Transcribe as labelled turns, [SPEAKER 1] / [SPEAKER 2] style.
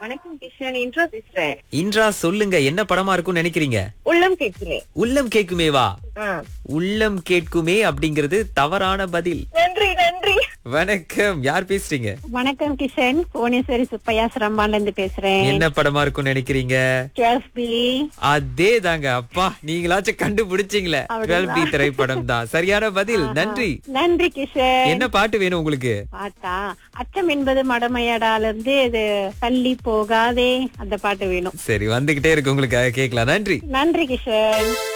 [SPEAKER 1] வணக்கம் கிருஷ்ணன் இன்ட்ரோ பேசுறேன்
[SPEAKER 2] இன்றா சொல்லுங்க என்ன படமா இருக்கும்னு நினைக்கிறீங்க
[SPEAKER 1] உள்ளம் கேட்கிறேன்
[SPEAKER 2] உள்ளம் கேட்குமேவா
[SPEAKER 1] ஆ.
[SPEAKER 2] உள்ளம் கேட்குமே அப்படிங்கிறது தவறான பதில்
[SPEAKER 1] நன்றி நன்றி
[SPEAKER 2] வணக்கம் யார் பேசுறீங்க
[SPEAKER 1] வணக்கம் கிஷன் புவனேஸ்வரி சுப்பையா சிரம்பான்ல இருந்து பேசுறேன்
[SPEAKER 2] என்ன படமா இருக்கும்னு நினைக்கிறீங்க
[SPEAKER 1] கேஎஃப்பி
[SPEAKER 2] அதே தாங்க அப்பா நீங்களாச்சும் கண்டுபிடிச்சீங்களே
[SPEAKER 1] அப்படிங்களா?
[SPEAKER 2] 12 திரைப்படம் தான் சரியான பதில் நன்றி
[SPEAKER 1] நன்றி கிஷன்
[SPEAKER 2] என்ன பாட்டு வேணும் உங்களுக்கு
[SPEAKER 1] பாட்டா அச்சம் என்பது மடமையடால இருந்து இது தள்ளி போகாதே அந்த பாட்டு வேணும்
[SPEAKER 2] சரி வந்துகிட்டே இருக்கு உங்களுக்கு கேட்கலாம் நன்றி
[SPEAKER 1] நன்றி கிஷன்